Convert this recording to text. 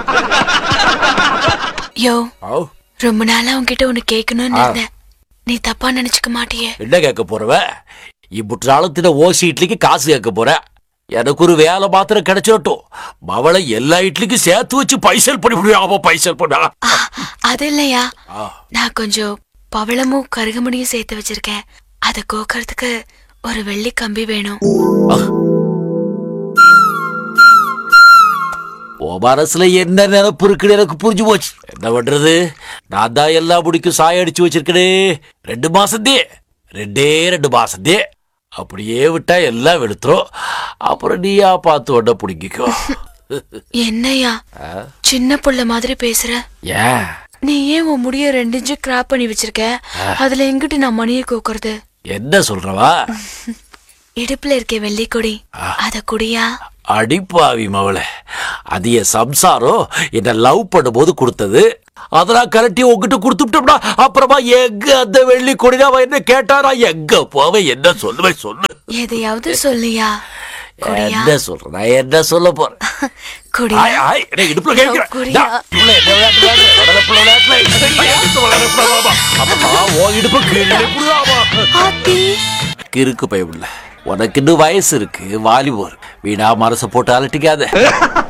யோ ஆ, ரொம்ப நாளா உன்கிட்ட ஒண்ணு கேட்கணும்னு இருந்தேன் நீ தப்பா நினைச்சுக்க மாட்டியே என்ன கேட்க போறவ இப்புற்றாலத்தின ஓசி இட்லிக்கு காசு கேட்க போற எனக்கு ஒரு வேலை மாத்திரம் கிடைச்சிடட்டும் மவளை எல்லா இட்லிக்கும் சேர்த்து வச்சு பைசல் பண்ணி முடியாம பைசல் பண்ணா ஆ, அது இல்லையா ஆ. நான் கொஞ்சம் பவளமும் கருகமணியும் சேர்த்து வச்சிருக்கேன் அத கோக்கறதுக்கு ஒரு வெள்ளி கம்பி வேணும் உன் மனசுல என்ன நினைப்பு இருக்குன்னு எனக்கு புரிஞ்சு போச்சு என்ன பண்றது நான் தான் எல்லா முடிக்கும் சாய அடிச்சு வச்சிருக்கனே ரெண்டு மாசத்தே ரெண்டே ரெண்டு மாசத்தே அப்படியே விட்டா எல்லாம் வெளுத்துரும் அப்புறம் நீயா பார்த்து உடனே பிடிங்கிக்கோ என்னையா சின்ன புள்ள மாதிரி பேசுற ஏன் நீ ஏன் உன் முடிய ரெண்டு இன்ச்சு கிராப் பண்ணி வச்சிருக்க அதுல எங்கிட்டு நான் மணியை கோக்கறது என்ன சொல்றவா இடுப்புல இருக்க வெள்ளி கொடி அத குடியா அடிப்பாவி மவளே அது என் சம்சாரம் என்ன லவ் பண்ணும்போது கொடுத்தது அதெல்லாம் கரட்டி உங்ககிட்ட கொடுத்துட்டோம்னா அப்புறமா எங்க அந்த வெள்ளி கொடினா அவன் என்ன கேட்டாரா எங்க போவேன் என்ன சொல்லுவேன் சொல்லு எதையாவது சொல்லியா குடியா என்ன சொல்றேன் நான் என்ன சொல்ல போறேன் குடியா ஆய், ஆய், என்னை இடுப்புல கேட்கிறேன். குடியா. டா, புள்ள, என்ன விளையாட்டு விளையாடு? வளரப்புள்ள விளையாட்டுல, ஐயா, எடுத்து வளரப்புள்ளவாமா. அப்பமா, உன் இடுப்பு கீழே புடுறாமா. ஆத்தி கிறுக்கு பயமுள்ள உனக்கு இன்னும் வயசு இருக்கு வாலிபோர் வீணா மனசை போட்டு அலட்டிக்காத